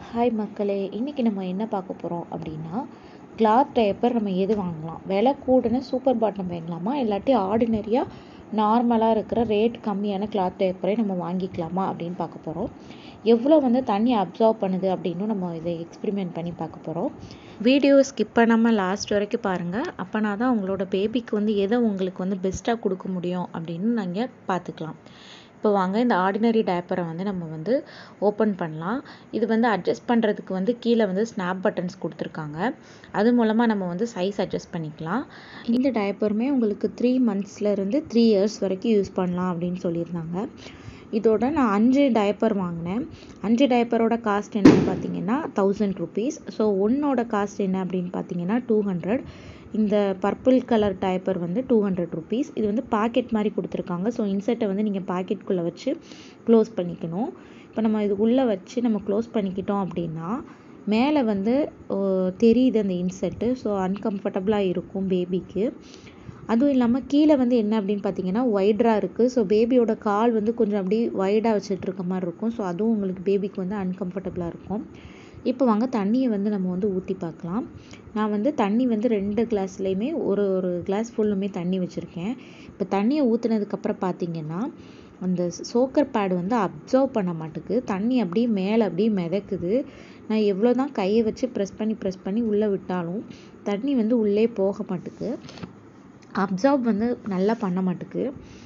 hi மக்களே இன்றைக்கி நம்ம என்ன பார்க்க போகிறோம் அப்படின்னா கிளாத் டயப்பர் நம்ம எது வாங்கலாம் விலை கூடுன சூப்பர் பாட்டம் வாங்கலாமா இல்லாட்டி ஆர்டினரியாக நார்மலாக இருக்கிற ரேட் கம்மியான கிளாத் டயப்பரை நம்ம வாங்கிக்கலாமா அப்படின்னு பார்க்க போகிறோம் எவ்வளோ வந்து தண்ணி அப்சர்வ் பண்ணுது அப்படின்னு நம்ம இதை எக்ஸ்பிரிமெண்ட் பண்ணி பார்க்க போகிறோம் வீடியோ ஸ்கிப் பண்ணாமல் லாஸ்ட் வரைக்கும் பாருங்கள் அப்போனா தான் உங்களோட பேபிக்கு வந்து எதை உங்களுக்கு வந்து பெஸ்ட்டாக கொடுக்க முடியும் அப்படின்னு நீங்கள் பார்த்துக்கலாம் இப்போ வாங்க இந்த ஆர்டினரி டயப்பரை வந்து நம்ம வந்து ஓப்பன் பண்ணலாம் இது வந்து அட்ஜஸ்ட் பண்ணுறதுக்கு வந்து கீழே வந்து ஸ்னாப் பட்டன்ஸ் கொடுத்துருக்காங்க அது மூலமாக நம்ம வந்து சைஸ் அட்ஜஸ்ட் பண்ணிக்கலாம் இந்த டயப்பருமே உங்களுக்கு த்ரீ மந்த்ஸ்லேருந்து த்ரீ இயர்ஸ் வரைக்கும் யூஸ் பண்ணலாம் அப்படின்னு சொல்லியிருந்தாங்க இதோட நான் அஞ்சு டயப்பர் வாங்கினேன் அஞ்சு டயப்பரோட காஸ்ட் என்னன்னு பார்த்தீங்கன்னா தௌசண்ட் ருபீஸ் ஸோ ஒன்னோட காஸ்ட் என்ன அப்படின்னு பார்த்தீங்கன்னா டூ ஹண்ட்ரட் இந்த பர்பிள் கலர் டயப்பர் வந்து டூ ஹண்ட்ரட் ருபீஸ் இது வந்து பாக்கெட் மாதிரி கொடுத்துருக்காங்க ஸோ இன்செர்ட்டை வந்து நீங்கள் பாக்கெட்குள்ளே வச்சு க்ளோஸ் பண்ணிக்கணும் இப்போ நம்ம இது உள்ளே வச்சு நம்ம க்ளோஸ் பண்ணிக்கிட்டோம் அப்படின்னா மேலே வந்து தெரியுது அந்த இன்செர்ட்டு ஸோ அன்கம்ஃபர்டபுளாக இருக்கும் பேபிக்கு அதுவும் இல்லாமல் கீழே வந்து என்ன அப்படின்னு பார்த்தீங்கன்னா ஒய்டராக இருக்குது ஸோ பேபியோட கால் வந்து கொஞ்சம் அப்படி ஒய்டாக வச்சுட்டு இருக்க மாதிரி இருக்கும் ஸோ அதுவும் உங்களுக்கு பேபிக்கு வந்து அன்கம்ஃபர்டபுளாக இருக்கும் இப்போ வாங்க தண்ணியை வந்து நம்ம வந்து ஊற்றி பார்க்கலாம் நான் வந்து தண்ணி வந்து ரெண்டு கிளாஸ்லேயுமே ஒரு ஒரு கிளாஸ் ஃபுல்லுமே தண்ணி வச்சுருக்கேன் இப்போ தண்ணியை ஊற்றுனதுக்கப்புறம் பார்த்தீங்கன்னா அந்த சோக்கர் பேடு வந்து அப்சர்வ் பண்ண மாட்டுக்கு தண்ணி அப்படியே மேலே அப்படியே மிதக்குது நான் எவ்வளோ தான் கையை வச்சு ப்ரெஸ் பண்ணி ப்ரெஸ் பண்ணி உள்ளே விட்டாலும் தண்ணி வந்து உள்ளே போக மாட்டுக்கு அப்சர்வ் வந்து நல்லா பண்ண மாட்டுக்கு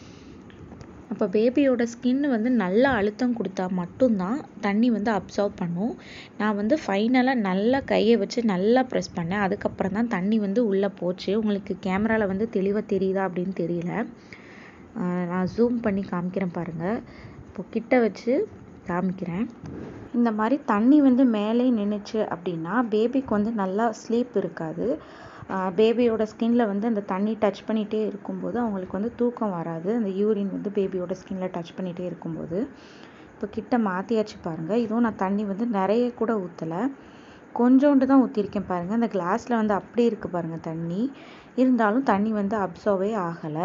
அப்போ பேபியோட ஸ்கின் வந்து நல்லா அழுத்தம் கொடுத்தா மட்டும்தான் தண்ணி வந்து அப்சர்வ் பண்ணும் நான் வந்து ஃபைனலாக நல்லா கையை வச்சு நல்லா ப்ரெஸ் பண்ணேன் அதுக்கப்புறம் தான் தண்ணி வந்து உள்ளே போச்சு உங்களுக்கு கேமராவில் வந்து தெளிவாக தெரியுதா அப்படின்னு தெரியல நான் ஜூம் பண்ணி காமிக்கிறேன் பாருங்கள் இப்போ கிட்ட வச்சு காமிக்கிறேன் இந்த மாதிரி தண்ணி வந்து மேலே நின்றுச்சு அப்படின்னா பேபிக்கு வந்து நல்லா ஸ்லீப் இருக்காது பேபியோட ஸ்கின்ல வந்து அந்த தண்ணி டச் பண்ணிகிட்டே இருக்கும்போது அவங்களுக்கு வந்து தூக்கம் வராது அந்த யூரின் வந்து பேபியோட ஸ்கின்ல டச் பண்ணிகிட்டே இருக்கும்போது இப்போ கிட்ட மாற்றியாச்சு பாருங்கள் இதுவும் நான் தண்ணி வந்து நிறைய கூட ஊற்றலை கொஞ்சோண்டு தான் ஊற்றிருக்கேன் பாருங்கள் அந்த கிளாஸில் வந்து அப்படியே இருக்குது பாருங்கள் தண்ணி இருந்தாலும் தண்ணி வந்து அப்சர்வே ஆகலை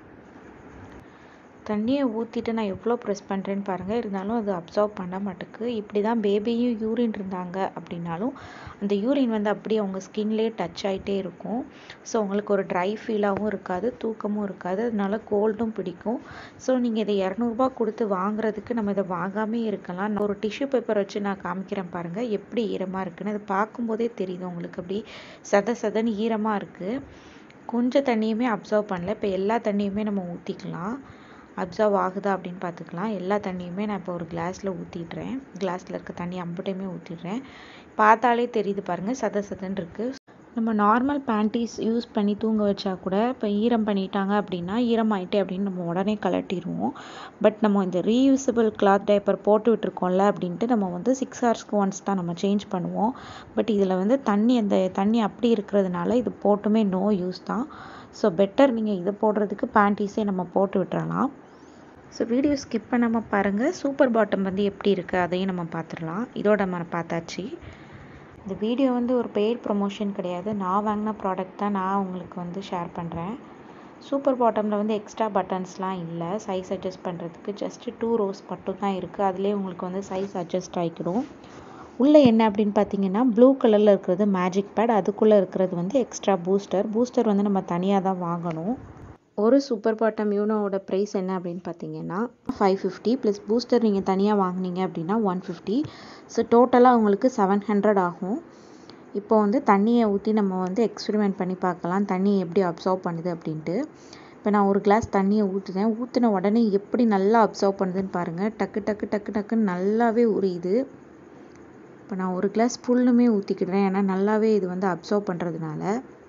தண்ணியை ஊற்றிட்டு நான் எவ்வளோ ப்ரெஸ் பண்ணுறேன்னு பாருங்கள் இருந்தாலும் அது அப்சர்வ் பண்ண மாட்டேக்கு இப்படி தான் பேபியும் யூரின் இருந்தாங்க அப்படின்னாலும் அந்த யூரின் வந்து அப்படியே அவங்க ஸ்கின்லேயே டச் ஆகிட்டே இருக்கும் ஸோ உங்களுக்கு ஒரு ட்ரை ஃபீலாகவும் இருக்காது தூக்கமும் இருக்காது அதனால கோல்டும் பிடிக்கும் ஸோ நீங்கள் இதை இரநூறுபா கொடுத்து வாங்குறதுக்கு நம்ம இதை வாங்காமே இருக்கலாம் நான் ஒரு டிஷ்யூ பேப்பர் வச்சு நான் காமிக்கிறேன் பாருங்கள் எப்படி ஈரமாக இருக்குன்னு அது பார்க்கும்போதே தெரியுது உங்களுக்கு அப்படி சத சதன்னு ஈரமாக இருக்குது கொஞ்சம் தண்ணியுமே அப்சர்வ் பண்ணல இப்போ எல்லா தண்ணியுமே நம்ம ஊற்றிக்கலாம் அப்சர்வ் ஆகுதா அப்படின்னு பார்த்துக்கலாம் எல்லா தண்ணியுமே நான் இப்போ ஒரு கிளாஸில் ஊற்றிடுறேன் கிளாஸில் இருக்க தண்ணி அம்புட்டையுமே ஊற்றிடுறேன் பார்த்தாலே தெரியுது பாருங்கள் சத சதன்னு இருக்குது நம்ம நார்மல் பேண்டீஸ் யூஸ் பண்ணி தூங்க வச்சா கூட இப்போ ஈரம் பண்ணிட்டாங்க அப்படின்னா ஈரம் ஆகிட்டே அப்படின்னு நம்ம உடனே கலட்டிடுவோம் பட் நம்ம இந்த ரீயூசபிள் கிளாத் டைப்பர் போட்டு விட்டுருக்கோம்ல அப்படின்ட்டு நம்ம வந்து சிக்ஸ் ஹவர்ஸ்க்கு ஒன்ஸ் தான் நம்ம சேஞ்ச் பண்ணுவோம் பட் இதில் வந்து தண்ணி அந்த தண்ணி அப்படி இருக்கிறதுனால இது போட்டுமே நோ யூஸ் தான் ஸோ பெட்டர் நீங்கள் இதை போடுறதுக்கு பேண்டீஸே நம்ம போட்டு விட்டுறலாம் ஸோ வீடியோ ஸ்கிப் பண்ணாமல் பாருங்கள் சூப்பர் பாட்டம் வந்து எப்படி இருக்குது அதையும் நம்ம பார்த்துடலாம் இதோட நம்ம பார்த்தாச்சு இந்த வீடியோ வந்து ஒரு பெய்ட் ப்ரொமோஷன் கிடையாது நான் வாங்கின ப்ராடக்ட் தான் நான் உங்களுக்கு வந்து ஷேர் பண்ணுறேன் சூப்பர் பாட்டமில் வந்து எக்ஸ்ட்ரா பட்டன்ஸ்லாம் இல்லை சைஸ் அட்ஜஸ்ட் பண்ணுறதுக்கு ஜஸ்ட்டு டூ ரோஸ் மட்டும் தான் இருக்குது அதுலேயே உங்களுக்கு வந்து சைஸ் அட்ஜஸ்ட் ஆகிக்கிடும் உள்ளே என்ன அப்படின்னு பார்த்தீங்கன்னா ப்ளூ கலரில் இருக்கிறது மேஜிக் பேட் அதுக்குள்ளே இருக்கிறது வந்து எக்ஸ்ட்ரா பூஸ்டர் பூஸ்டர் வந்து நம்ம தனியாக தான் வாங்கணும் ஒரு சூப்பர் பாட்டம் யூனோவோட ப்ரைஸ் என்ன அப்படின்னு பார்த்தீங்கன்னா ஃபைவ் ஃபிஃப்டி ப்ளஸ் பூஸ்டர் நீங்கள் தனியாக வாங்கினீங்க அப்படின்னா ஒன் ஃபிஃப்டி ஸோ டோட்டலாக உங்களுக்கு செவன் ஹண்ட்ரட் ஆகும் இப்போ வந்து தண்ணியை ஊற்றி நம்ம வந்து எக்ஸ்பெரிமெண்ட் பண்ணி பார்க்கலாம் தண்ணி எப்படி அப்சர்வ் பண்ணுது அப்படின்ட்டு இப்போ நான் ஒரு கிளாஸ் தண்ணியை ஊற்றுனேன் ஊற்றின உடனே எப்படி நல்லா அப்சர்வ் பண்ணுதுன்னு பாருங்கள் டக்கு டக்கு டக்கு டக்குன்னு நல்லாவே உரியுது இப்போ நான் ஒரு கிளாஸ் ஃபுல்லுமே ஊற்றிக்கிடுறேன் ஏன்னா நல்லாவே இது வந்து அப்சர்வ் பண்ணுறதுனால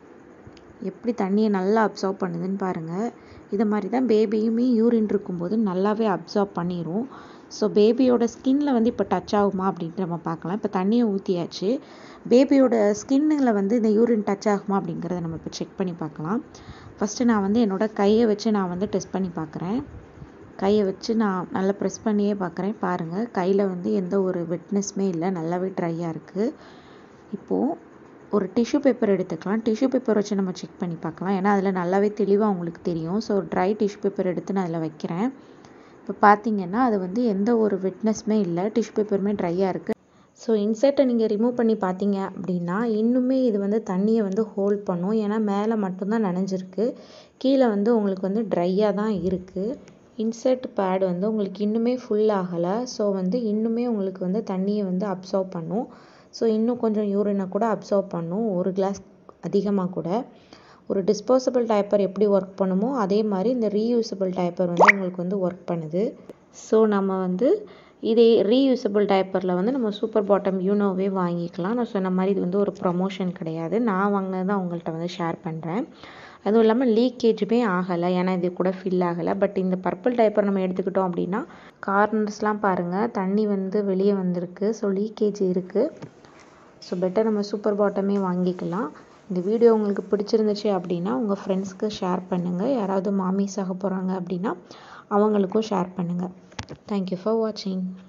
எப்படி தண்ணியை நல்லா அப்சர்வ் பண்ணுதுன்னு பாருங்கள் இது மாதிரி தான் பேபியுமே யூரின் இருக்கும்போது நல்லாவே அப்சர்வ் பண்ணிடும் ஸோ பேபியோட ஸ்கின்னில் வந்து இப்போ டச் ஆகுமா அப்படின்ட்டு நம்ம பார்க்கலாம் இப்போ தண்ணியை ஊற்றியாச்சு பேபியோட ஸ்கின்னில் வந்து இந்த யூரின் டச் ஆகுமா அப்படிங்கிறத நம்ம இப்போ செக் பண்ணி பார்க்கலாம் ஃபஸ்ட்டு நான் வந்து என்னோடய கையை வச்சு நான் வந்து டெஸ்ட் பண்ணி பார்க்குறேன் கையை வச்சு நான் நல்லா ப்ரெஸ் பண்ணியே பார்க்குறேன் பாருங்கள் கையில் வந்து எந்த ஒரு வெட்னஸ்மே இல்லை நல்லாவே ட்ரையாக இருக்குது இப்போது ஒரு டிஷ்யூ பேப்பர் எடுத்துக்கலாம் டிஷ்யூ பேப்பர் வச்சு நம்ம செக் பண்ணி பார்க்கலாம் ஏன்னா அதில் நல்லாவே தெளிவாக உங்களுக்கு தெரியும் ஸோ ட்ரை டிஷ்யூ பேப்பர் எடுத்து நான் அதில் வைக்கிறேன் இப்போ பார்த்தீங்கன்னா அது வந்து எந்த ஒரு வெட்னஸ்மே இல்லை டிஷ்யூ பேப்பருமே ட்ரையாக இருக்குது ஸோ இன்சர்ட்டை நீங்கள் ரிமூவ் பண்ணி பார்த்தீங்க அப்படின்னா இன்னுமே இது வந்து தண்ணியை வந்து ஹோல்ட் பண்ணும் ஏன்னா மேலே மட்டும்தான் நனைஞ்சிருக்கு கீழே வந்து உங்களுக்கு வந்து ட்ரையாக தான் இருக்குது இன்சர்ட் பேட் வந்து உங்களுக்கு இன்னுமே ஃபுல் ஆகலை ஸோ வந்து இன்னுமே உங்களுக்கு வந்து தண்ணியை வந்து அப்சர்வ் பண்ணும் ஸோ இன்னும் கொஞ்சம் யூரினை கூட அப்சர்வ் பண்ணும் ஒரு கிளாஸ் அதிகமாக கூட ஒரு டிஸ்போசபிள் டைப்பர் எப்படி ஒர்க் பண்ணுமோ அதே மாதிரி இந்த ரீயூசபிள் டைப்பர் வந்து உங்களுக்கு வந்து ஒர்க் பண்ணுது ஸோ நம்ம வந்து இதே ரீயூசபிள் டைப்பரில் வந்து நம்ம சூப்பர் பாட்டம் யூனோவே வாங்கிக்கலாம் நான் சொன்ன மாதிரி இது வந்து ஒரு ப்ரமோஷன் கிடையாது நான் வாங்கினது தான் உங்கள்கிட்ட வந்து ஷேர் பண்ணுறேன் அதுவும் இல்லாமல் லீக்கேஜுமே ஆகலை ஏன்னா இது கூட ஃபில் ஆகலை பட் இந்த பர்பிள் டைப்பர் நம்ம எடுத்துக்கிட்டோம் அப்படின்னா கார்னர்ஸ்லாம் பாருங்கள் தண்ணி வந்து வெளியே வந்திருக்கு ஸோ லீக்கேஜ் இருக்குது ஸோ பெட்டர் நம்ம சூப்பர் பாட்டமே வாங்கிக்கலாம் இந்த வீடியோ உங்களுக்கு பிடிச்சிருந்துச்சு அப்படின்னா உங்கள் ஃப்ரெண்ட்ஸ்க்கு ஷேர் பண்ணுங்கள் யாராவது மாமிஸ் ஆக போகிறாங்க அப்படின்னா அவங்களுக்கும் ஷேர் பண்ணுங்கள் தேங்க்யூ ஃபார் வாட்சிங்